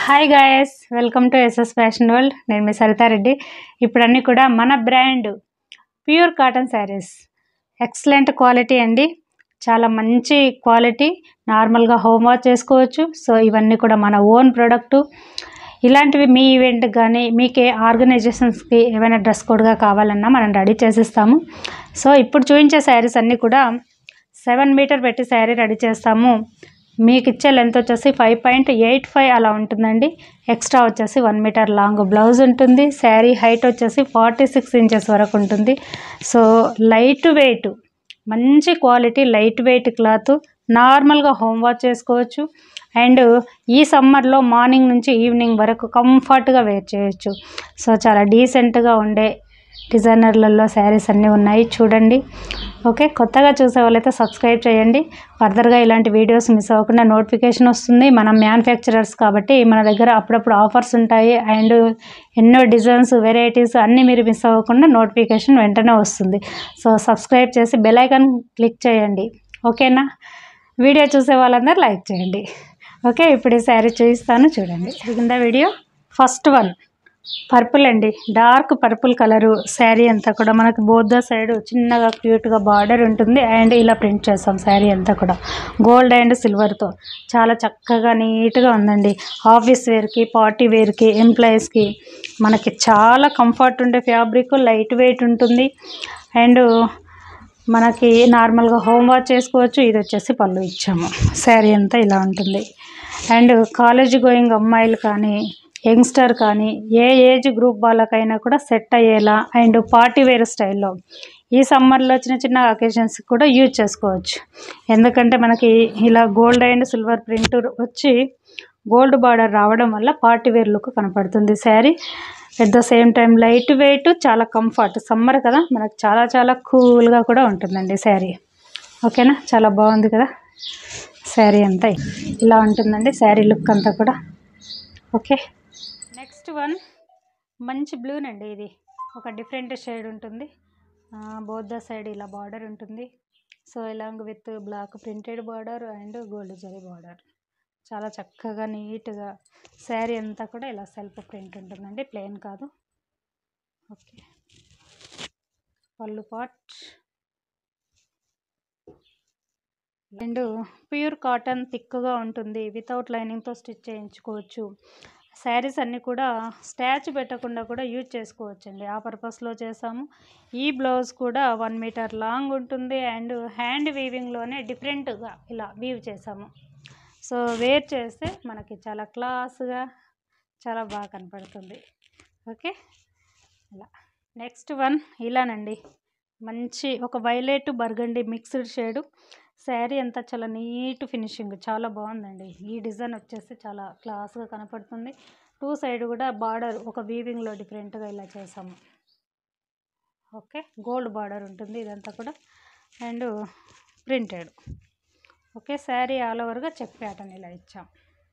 hi guys welcome to SS fashion world నేను మీ సరితారెడ్డి ఇప్పుడు అన్నీ కూడా మన brand pure cotton saris excellent quality అండి చాలా మంచి క్వాలిటీ నార్మల్గా హోమ్ వాష్ చేసుకోవచ్చు సో ఇవన్నీ కూడా మన ఓన్ ప్రోడక్టు ఇలాంటివి మీ ఈవెంట్ కానీ మీకే ఆర్గనైజేషన్స్కి ఏమైనా డ్రెస్ కోడ్గా కావాలన్నా మనం రెడీ చేసిస్తాము సో ఇప్పుడు చూపించే శారీస్ అన్నీ కూడా సెవెన్ మీటర్ పెట్టి శారీ రెడీ చేస్తాము మీకు ఇచ్చే లెంత్ వచ్చేసి ఫైవ్ పాయింట్ ఎయిట్ ఫైవ్ అలా ఉంటుందండి ఎక్స్ట్రా వచ్చేసి వన్ మీటర్ లాంగ్ బ్లౌజ్ ఉంటుంది శారీ హైట్ వచ్చేసి ఫార్టీ సిక్స్ ఇంచెస్ వరకు ఉంటుంది సో లైట్ వెయిట్ మంచి క్వాలిటీ లైట్ వెయిట్ క్లాత్ నార్మల్గా హోమ్ వాష్ చేసుకోవచ్చు అండ్ ఈ సమ్మర్లో మార్నింగ్ నుంచి ఈవినింగ్ వరకు కంఫర్ట్గా వేర్ చేయొచ్చు సో చాలా డీసెంట్గా ఉండే డిజైనర్లలో శారీస్ అన్నీ ఉన్నాయి చూడండి ఓకే కొత్తగా చూసే వాళ్ళైతే సబ్స్క్రైబ్ చేయండి ఫర్దర్గా ఇలాంటి వీడియోస్ మిస్ అవ్వకుండా నోటిఫికేషన్ వస్తుంది మనం మ్యానుఫ్యాక్చరర్స్ కాబట్టి మన దగ్గర అప్పుడప్పుడు ఆఫర్స్ ఉంటాయి అండ్ ఎన్నో డిజైన్స్ వెరైటీస్ అన్నీ మీరు మిస్ అవ్వకుండా నోటిఫికేషన్ వెంటనే వస్తుంది సో సబ్స్క్రైబ్ చేసి బెల్ ఐకాన్ క్లిక్ చేయండి ఓకేనా వీడియో చూసే వాళ్ళందరూ లైక్ చేయండి ఓకే ఇప్పుడు ఈ శారీ చూపిస్తాను చూడండి కింద వీడియో ఫస్ట్ వన్ పర్పుల్ అండి డార్క్ పర్పుల్ కలరు శారీ అంతా కూడా మనకి బోద్ధ సైడ్ చిన్నగా క్యూట్గా బార్డర్ ఉంటుంది అండ్ ఇలా ప్రింట్ చేస్తాం శారీ అంతా కూడా గోల్డ్ అండ్ సిల్వర్తో చాలా చక్కగా నీట్గా ఉందండి ఆఫీస్ వేర్కి పార్టీ వేర్కి ఎంప్లాయీస్కి మనకి చాలా కంఫర్ట్ ఉండే ఫ్యాబ్రిక్ లైట్ వెయిట్ ఉంటుంది అండ్ మనకి నార్మల్గా హోమ్ వాష్ చేసుకోవచ్చు ఇది వచ్చేసి పళ్ళు ఇచ్చాము శారీ అంతా ఇలా ఉంటుంది అండ్ కాలేజ్ గోయింగ్ అమ్మాయిలు కానీ యంగ్స్టర్ కానీ ఏ ఏజ్ గ్రూప్ వాళ్ళకైనా కూడా సెట్ అయ్యేలా అండ్ పార్టీ వేర్ స్టైల్లో ఈ సమ్మర్లో చిన్న చిన్న అకేషన్స్కి కూడా యూజ్ చేసుకోవచ్చు ఎందుకంటే మనకి ఇలా గోల్డ్ అండ్ సిల్వర్ ప్రింట్ వచ్చి గోల్డ్ బార్డర్ రావడం వల్ల పార్టీ వేర్ లుక్ కనపడుతుంది sari at the same time light weight చాలా కంఫర్ట్ సమ్మర్ కదా మనకు చాలా చాలా కూల్గా కూడా ఉంటుందండి శారీ ఓకేనా చాలా బాగుంది కదా శారీ అంతా ఇలా ఉంటుందండి శారీ లుక్ అంతా కూడా ఓకే నెక్స్ట్ వన్ మంచి బ్లూనండి ఇది ఒక డిఫరెంట్ షేడ్ ఉంటుంది బోద్ధ సైడ్ ఇలా బార్డర్ ఉంటుంది so along with black printed border and gold zari border చాలా చక్కగా నీట్గా శారీ అంతా కూడా ఇలా సెల్ఫ్ ప్రింట్ ఉంటుందండి ప్లెయిన్ కాదు ఓకే పళ్ళు పాట్ అండ్ ప్యూర్ కాటన్ థిక్గా ఉంటుంది వితౌట్ లైనింగ్తో స్టిచ్ చేయించుకోవచ్చు శారీస్ అన్నీ కూడా స్టాచ్ పెట్టకుండా కూడా యూజ్ చేసుకోవచ్చండి ఆ పర్పస్లో చేసాము ఈ బ్లౌజ్ కూడా వన్ మీటర్ లాంగ్ ఉంటుంది అండ్ హ్యాండ్ వీవింగ్లోనే డిఫరెంట్గా ఇలా వీవ్ చేసాము సో వేర్ చేస్తే మనకి చాలా క్లాస్గా చాలా బాగా కనపడుతుంది ఓకే ఇలా నెక్స్ట్ వన్ ఇలానండి మంచి ఒక violet burgundy mixed shade sari అంతా చాలా నీట్ ఫినిషింగ్ చాలా బాగుందండి ఈ డిజైన్ వచ్చేసి చాలా క్లాస్గా కనపడుతుంది టూ సైడ్ కూడా బార్డర్ ఒక వీవింగ్లో డిఫరెంట్గా ఇలా చేసాము ఓకే గోల్డ్ బార్డర్ ఉంటుంది ఇదంతా కూడా and printed okay sari all ఓవర్గా చెక్ ప్యాటర్న్ ఇలా ఇచ్చాం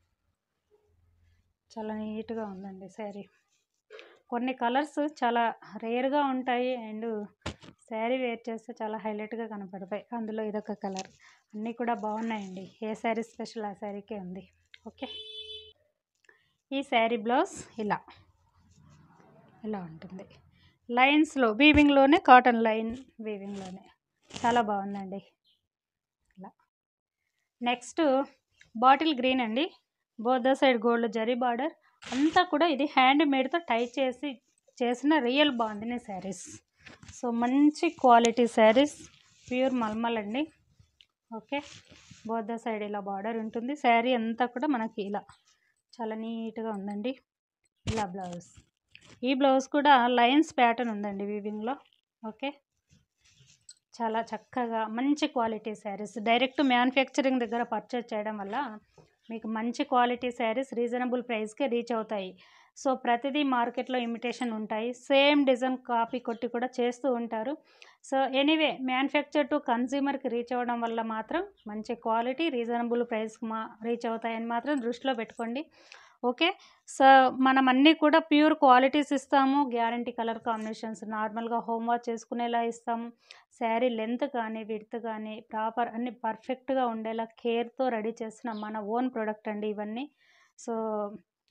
చాలా నీట్గా ఉందండి శారీ కొన్ని కలర్స్ చాలా రేర్గా ఉంటాయి అండ్ శారీ వేర్ చేస్తే చాలా హైలైట్గా కనపడతాయి అందులో ఇదొక కలర్ అన్నీ కూడా బాగున్నాయండి ఏ శారీ స్పెషల్ ఆ శారీకే ఉంది ఓకే ఈ శారీ బ్లౌజ్ ఇలా ఇలా ఉంటుంది లైన్స్లో వీవింగ్లోనే కాటన్ లైన్ వీవింగ్లోనే చాలా బాగుందండి ఇలా నెక్స్ట్ బాటిల్ గ్రీన్ అండి both side gold zari border అంతా కూడా ఇది హ్యాండ్ మేడ్తో టై చేసి చేసిన రియల్ బాందిని శారీస్ సో మంచి క్వాలిటీ శారీస్ ప్యూర్ మల్మల్ అండి ఓకే బోర్ద సైడ్ ఇలా బార్డర్ ఉంటుంది శారీ అంతా కూడా మనకి ఇలా చాలా నీట్గా ఉందండి ఇలా బ్లౌజ్ ఈ బ్లౌజ్ కూడా లైన్స్ ప్యాటర్న్ ఉందండి వీవింగ్లో ఓకే చాలా చక్కగా మంచి క్వాలిటీ శారీస్ డైరెక్ట్ మ్యానుఫ్యాక్చరింగ్ దగ్గర పర్చేజ్ చేయడం వల్ల మీకు మంచి క్వాలిటీ శారీస్ రీజనబుల్ ప్రైస్కే రీచ్ అవుతాయి సో ప్రతిదీ మార్కెట్లో ఇమిటేషన్ ఉంటాయి సేమ్ డిజైన్ కాపీ కొట్టి కూడా చేస్తూ ఉంటారు సో ఎనీవే మ్యానుఫ్యాక్చర్ టు కన్జ్యూమర్కి రీచ్ అవ్వడం వల్ల మాత్రం మంచి క్వాలిటీ రీజనబుల్ ప్రైస్కి మా రీచ్ అవుతాయని మాత్రం దృష్టిలో పెట్టుకోండి ఓకే సో మనం అన్నీ కూడా ప్యూర్ క్వాలిటీస్ ఇస్తాము గ్యారంటీ కలర్ కాంబినేషన్స్ నార్మల్గా హోమ్ వాష్ చేసుకునేలా ఇస్తాము శారీ లెంత్ కానీ విడ్త్ కానీ ప్రాపర్ అన్ని పర్ఫెక్ట్గా ఉండేలా కేర్తో రెడీ చేసిన మన ఓన్ ప్రోడక్ట్ అండి ఇవన్నీ సో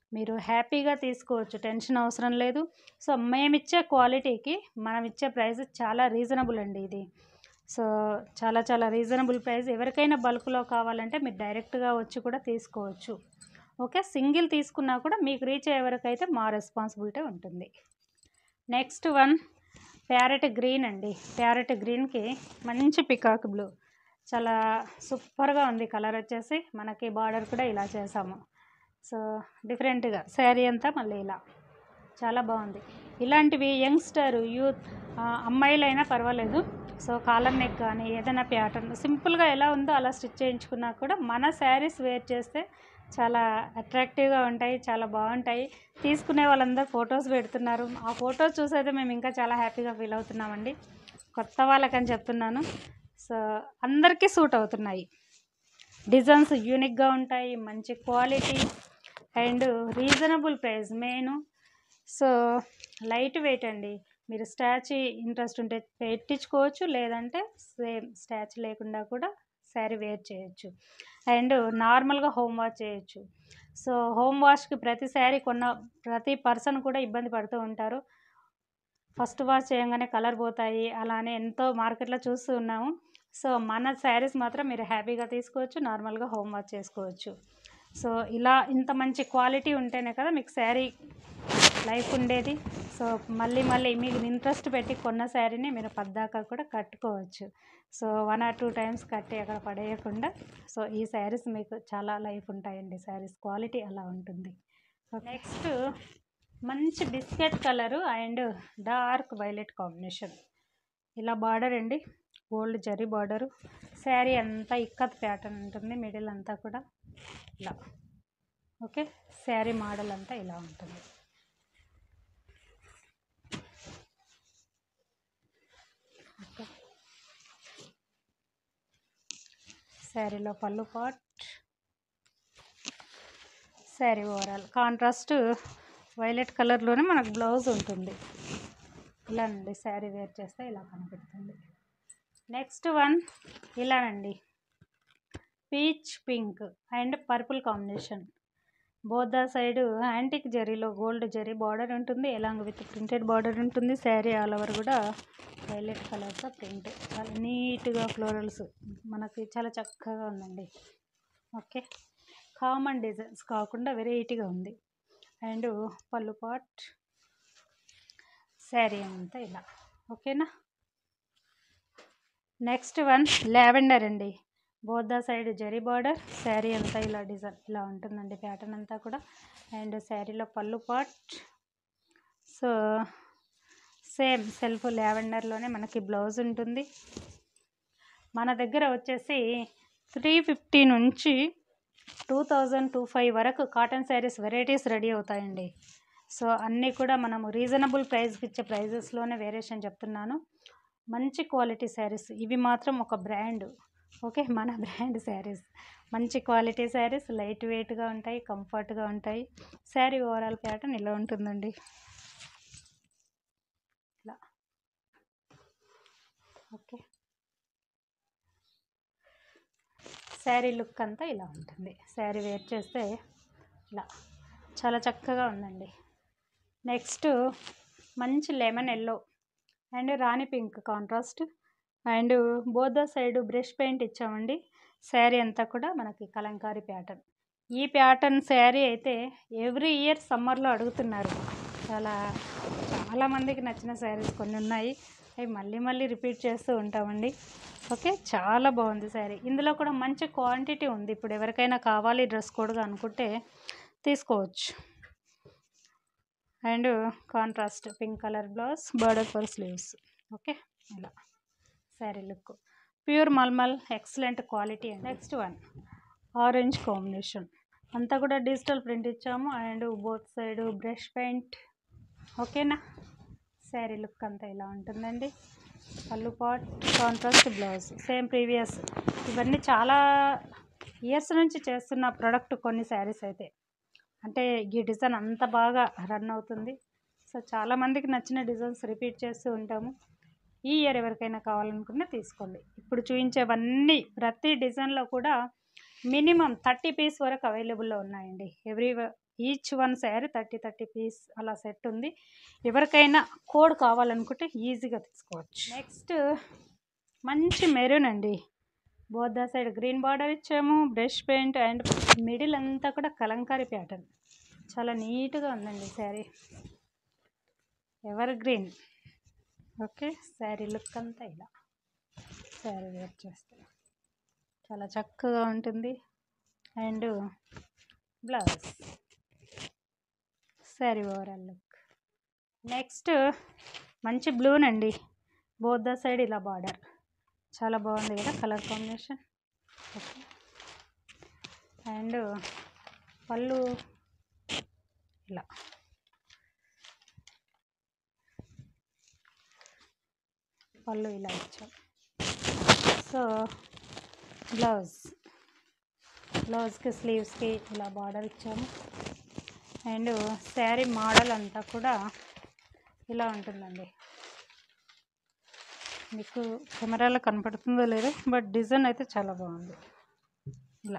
మీరు హ్యాపీగా తీసుకోవచ్చు టెన్షన్ అవసరం లేదు సో మేమిచ్చే క్వాలిటీకి మనం ఇచ్చే ప్రైస్ చాలా రీజనబుల్ అండి ఇది సో చాలా చాలా రీజనబుల్ ప్రైస్ ఎవరికైనా బల్క్లో కావాలంటే మీరు డైరెక్ట్గా వచ్చి కూడా తీసుకోవచ్చు ఓకే సింగిల్ తీసుకున్నా కూడా మీకు రీచ్ అయ్యే వరకు అయితే మా రెస్పాన్సిబిలిటీ ఉంటుంది నెక్స్ట్ వన్ ప్యారెట్ గ్రీన్ అండి ప్యారెట్ గ్రీన్కి మంచి పికాక్ బ్లూ చాలా సూపర్గా ఉంది కలర్ వచ్చేసి మనకి బార్డర్ కూడా ఇలా చేసాము సో డిఫరెంట్గా శారీ అంతా మళ్ళీ ఇలా చాలా బాగుంది ఇలాంటివి యంగ్స్టర్ యూత్ ఆ, అమ్మాయిలైనా పర్వాలేదు సో కాలర్ నెక్ కానీ ఏదైనా ప్యాటర్న్ సింపుల్గా ఎలా ఉందో అలా స్టిచ్ చేయించుకున్నా కూడా మన శారీస్ వేర్ చేస్తే చాలా అట్రాక్టివ్గా ఉంటాయి చాలా బాగుంటాయి తీసుకునే వాళ్ళందరూ ఫొటోస్ పెడుతున్నారు ఆ ఫొటోస్ చూసైతే మేము ఇంకా చాలా హ్యాపీగా ఫీల్ అవుతున్నామండి కొత్త వాళ్ళకని చెప్తున్నాను సో అందరికీ సూట్ అవుతున్నాయి డిజైన్స్ యూనిక్గా ఉంటాయి మంచి quality and reasonable price main so light weight అండి మీరు స్టాచ్యూ ఇంట్రెస్ట్ ఉంటే పెట్టించుకోవచ్చు లేదంటే సేమ్ స్టాచ్ లేకుండా కూడా శారీ వేర్ చేయొచ్చు అండ్ నార్మల్గా హోమ్ వాష్ చేయొచ్చు సో హోమ్ వాష్కి ప్రతి శారీ కొన్న ప్రతి పర్సన్ కూడా ఇబ్బంది పడుతూ ఉంటారు ఫస్ట్ వాష్ చేయగానే కలర్ పోతాయి అలానే ఎంతో మార్కెట్లో చూస్తూ ఉన్నాము సో మన శారీస్ మాత్రం మీరు హ్యాపీగా తీసుకోవచ్చు నార్మల్గా హోమ్ వాష్ చేసుకోవచ్చు సో ఇలా ఇంత మంచి క్వాలిటీ ఉంటేనే కదా మీకు శారీ లైఫ్ ఉండేది సో మళ్ళీ మళ్ళీ మీకు ఇంట్రెస్ట్ పెట్టి కొన్న శారీని మీరు పద్దాకా కూడా కట్టుకోవచ్చు so one or two times కట్టి అక్కడ పడేయకుండా సో ఈ శారీస్ మీకు చాలా లైఫ్ ఉంటాయండి శారీస్ క్వాలిటీ అలా ఉంటుంది నెక్స్ట్ మంచి biscuit colour and dark violet combination ఇలా బార్డర్ అండి గోల్డ్ జరీ బార్డరు శారీ అంతా ఇక్కత్ ప్యాటర్న్ ఉంటుంది మిడిల్ అంతా కూడా ఇలా ఓకే శారీ మోడల్ అంతా ఇలా ఉంటుంది ఓకే శారీలో పళ్ళు పాట్ శారీ ఓవరాల్ కాంట్రాస్ట్ వైలెట్ కలర్లోనే మనకు బ్లౌజ్ ఉంటుంది ఇలానండి శారీ వేర్ చేస్తే ఇలా కనపడుతుంది నెక్స్ట్ వన్ ఇలానండి peach pink and purple combination both side antique జరీలో గోల్డ్ జరీ బార్డర్ ఉంటుంది ఎలాంగ్ విత్ ప్రింటెడ్ బార్డర్ ఉంటుంది శారీ ఆల్ ఓవర్ కూడా వైలెట్ కలర్తో ప్రింట్ చాలా నీట్గా ఫ్లోరల్స్ మనకి చాలా చక్కగా ఉందండి ఓకే కామన్ డిజైన్స్ కాకుండా వెరైటీగా ఉంది అండ్ పళ్ళు పాట్ శారీ అంతా ఇలా ఓకేనా నెక్స్ట్ వన్ లావెండర్ అండి both side zari border sari అంతా ఇలా డిజైన్ ఇలా ఉంటుందండి ప్యాటర్న్ అంతా కూడా అండ్ శారీలో పళ్ళు పాట్ సో సేమ్ సెల్ఫ్ లావెండర్లోనే మనకి బ్లౌజ్ ఉంటుంది మన దగ్గర వచ్చేసి త్రీ ఫిఫ్టీ నుంచి టూ థౌజండ్ టూ ఫైవ్ వరకు కాటన్ శారీస్ వెరైటీస్ రెడీ అవుతాయండి సో అన్నీ కూడా మనము రీజనబుల్ ప్రైస్కి ఇచ్చే ప్రైజెస్లోనే వేరియేషన్ చెప్తున్నాను మంచి క్వాలిటీ శారీస్ ఇవి మాత్రం ఒక బ్రాండ్ ఓకే మన బ్రాండ్ శారీస్ మంచి క్వాలిటీ శారీస్ లైట్ వెయిట్గా ఉంటాయి కంఫర్ట్గా ఉంటాయి శారీ ఓవరాల్ ప్యాటర్న్ ఇలా ఉంటుందండి ఇలా ఓకే శారీ లుక్ అంతా ఇలా ఉంటుంది శారీ వేర్ చేస్తే ఇలా చాలా చక్కగా ఉందండి నెక్స్ట్ మంచి lemon yellow and rani pink contrast and both side brush paint ఇచ్చామండి శారీ అంతా కూడా మనకి కలంకారీ ప్యాటర్న్ ఈ ప్యాటర్న్ శారీ అయితే ఎవ్రీ ఇయర్ సమ్మర్లో అడుగుతున్నారు చాలా చాలా మందికి నచ్చిన శారీస్ కొన్ని ఉన్నాయి అవి మళ్ళీ మళ్ళీ రిపీట్ చేస్తూ ఉంటామండి ఓకే చాలా బాగుంది శారీ ఇందులో కూడా మంచి క్వాంటిటీ ఉంది ఇప్పుడు ఎవరికైనా కావాలి డ్రెస్ కోడ్గా అనుకుంటే తీసుకోవచ్చు and contrast pink colour blouse border for sleeves okay ఇలా sari look pure malmal excellent quality and next one orange combination అంతా కూడా డిజిటల్ ప్రింట్ ఇచ్చాము and both side brush paint ఓకేనా శారీ లుక్ అంతా ఇలా ఉంటుందండి పళ్ళు పాట్ కాంట్రాస్ట్ బ్లౌజ్ సేమ్ ప్రీవియస్ ఇవన్నీ చాలా ఇయర్స్ నుంచి చేస్తున్న ప్రోడక్ట్ కొన్ని శారీస్ అయితే అంటే ఈ డిజైన్ అంత బాగా రన్ అవుతుంది సో చాలామందికి నచ్చిన డిజైన్స్ రిపీట్ చేస్తూ ఉంటాము ఈ ఇయర్ ఎవరికైనా కావాలనుకున్నా తీసుకోండి ఇప్పుడు చూపించేవన్నీ ప్రతి డిజైన్లో కూడా మినిమం థర్టీ పీస్ వరకు అవైలబుల్లో ఉన్నాయండి every each one sari thirty thirty piece అలా సెట్ ఉంది ఎవరికైనా కోడ్ కావాలనుకుంటే ఈజీగా తీసుకోవచ్చు నెక్స్ట్ మంచి మెరూన్ అండి బోధ సైడ్ గ్రీన్ బార్డర్ ఇచ్చాము బ్రష్ పెయింట్ అండ్ మిడిల్ అంతా కూడా కలంకారీ ప్యాటర్న్ చాలా నీట్గా ఉందండి sari ever green okay sari look అంతా ఇలా శారీ వేర్ చేస్తే చాలా చక్కగా ఉంటుంది and blouse sari overall look next మంచి బ్లూనండి బోత్ ద సైడ్ ఇలా బార్డర్ చాలా బాగుంది కదా కలర్ కాంబినేషన్ ఓకే అండ్ పళ్ళు ఇలా పళ్ళు ఇలా ఇచ్చాం సో బ్లౌజ్ బ్లౌజ్కి స్లీవ్స్కి ఇలా బార్డర్ ఇచ్చాము అండ్ శారీ మోడల్ అంతా కూడా ఇలా ఉంటుందండి మీకు కెమెరాలో కనపడుతుందో లేదో బట్ డిజైన్ అయితే చాలా బాగుంది ఇలా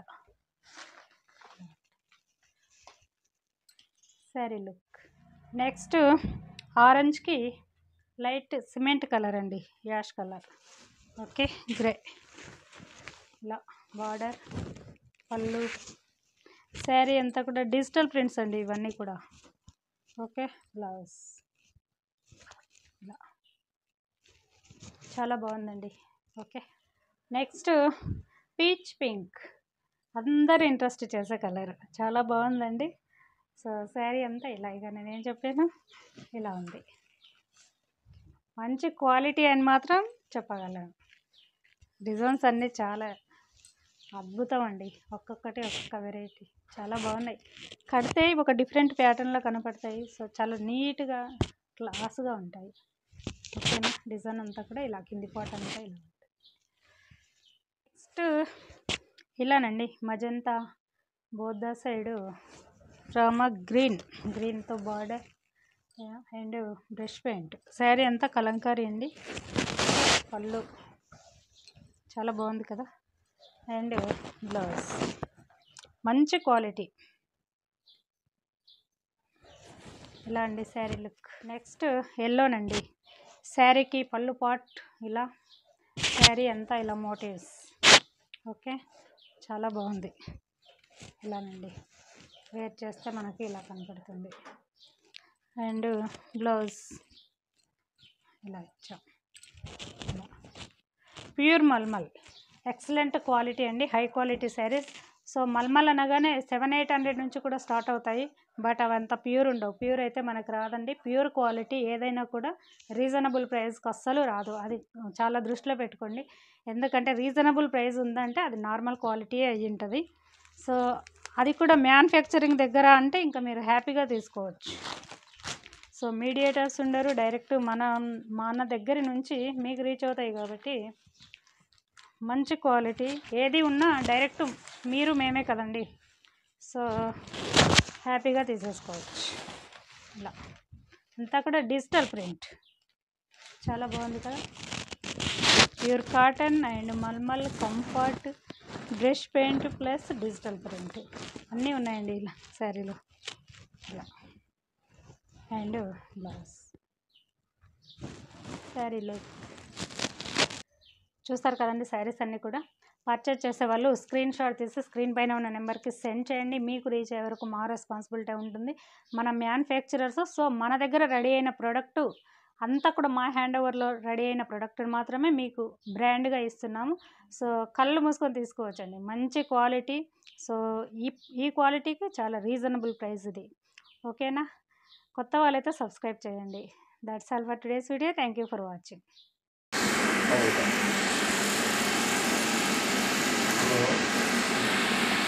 శారీ లుక్ నెక్స్ట్ ఆరెంజ్కి లైట్ సిమెంట్ కలర్ అండి యాష్ కలర్ ఓకే గ్రే ఇలా బార్డర్ పళ్ళు శారీ అంతా కూడా డిజిటల్ ప్రింట్స్ అండి ఇవన్నీ కూడా ఓకే బ్లౌజ్ ఇలా చాలా బాగుందండి ఓకే నెక్స్ట్ పీచ్ పింక్ అందరు ఇంట్రెస్ట్ చేసే కలర్ చాలా బాగుందండి సో శారీ అంతా ఇలా ఇక నేనేం చెప్పాను ఇలా ఉంది మంచి క్వాలిటీ అని మాత్రం చెప్పగలను డిజైన్స్ అన్నీ చాలా అద్భుతం అండి ఒక్కొక్కటి ఒక్కొక్క వెరైటీ చాలా బాగున్నాయి కడితే ఒక డిఫరెంట్ ప్యాటర్న్లో కనపడతాయి సో చాలా నీట్గా క్లాస్గా ఉంటాయి ఓకేనా డిజైన్ అంతా కూడా ఇలా కింది పాట అంతా ఇలా ఉంటుంది నెక్స్ట్ ఇలానండి magenta both side rama green గ్రీన్తో border and brush paint sari అంతా కలంకారీ అండి పళ్ళు చాలా బాగుంది కదా అండ్ బ్లౌజ్ మంచి క్వాలిటీ ఇలా అండి శారీ లుక్ నెక్స్ట్ ఎల్లోనండి శారీకి పళ్ళు పాట్ ఇలా శారీ అంతా ఇలా మోటివ్స్ ఓకే చాలా బాగుంది ఇలానండి వేర్ చేస్తే మనకి ఇలా కనపడుతుంది అండ్ బ్లౌజ్ ఇలా ఇచ్చాం ఇలా ప్యూర్ మల్మల్ ఎక్సలెంట్ క్వాలిటీ అండి high quality saris so malmal అనగానే సెవెన్ ఎయిట్ హండ్రెడ్ నుంచి కూడా స్టార్ట్ అవుతాయి బట్ అవంతా ప్యూర్ ఉండవు ప్యూర్ అయితే మనకు రాదండి ప్యూర్ క్వాలిటీ ఏదైనా కూడా రీజనబుల్ ప్రైస్కి అస్సలు రాదు అది చాలా దృష్టిలో పెట్టుకోండి ఎందుకంటే రీజనబుల్ ప్రైస్ ఉందంటే అది నార్మల్ క్వాలిటీ అయ్యి ఉంటుంది సో అది కూడా మ్యానుఫ్యాక్చరింగ్ దగ్గర అంటే ఇంకా మీరు హ్యాపీగా తీసుకోవచ్చు సో మీడియేటర్స్ ఉండరు డైరెక్ట్ మన మన దగ్గర నుంచి మీకు రీచ్ అవుతాయి కాబట్టి మంచి క్వాలిటీ ఏది ఉన్నా డైరెక్ట్ మీరు మేమే కదండి సో హ్యాపీగా తీసేసుకోవచ్చు ఇలా అంతా కూడా డిజిటల్ ప్రింట్ చాలా బాగుంది కదా pure cotton and malmal comfort brush paint plus digital print అన్నీ ఉన్నాయండి ఇలా శారీలో ఇలా అండ్ బ్లౌజ్ శారీలో చూస్తారు కదండి శారీస్ అన్నీ కూడా పర్చేజ్ చేసే వాళ్ళు స్క్రీన్ షాట్ తీసి స్క్రీన్ పైన ఉన్న నెంబర్కి సెండ్ చేయండి మీకు రీచ్ అయ్యే వరకు మా రెస్పాన్సిబిలిటీ ఉంటుంది మన మ్యానుఫ్యాక్చరర్స్ సో మన దగ్గర రెడీ అయిన ప్రోడక్ట్ అంతా కూడా మా హ్యాండ్ ఓవర్లో రెడీ అయిన ప్రోడక్ట్ మాత్రమే మీకు బ్రాండ్గా ఇస్తున్నాము సో కళ్ళు మూసుకొని తీసుకోవచ్చండి మంచి క్వాలిటీ సో ఈ ఈ క్వాలిటీకి చాలా రీజనబుల్ ప్రైస్ ఇది ఓకేనా కొత్త వాళ్ళైతే సబ్స్క్రైబ్ చేయండి that's all for today's video thank you for watching అవుతా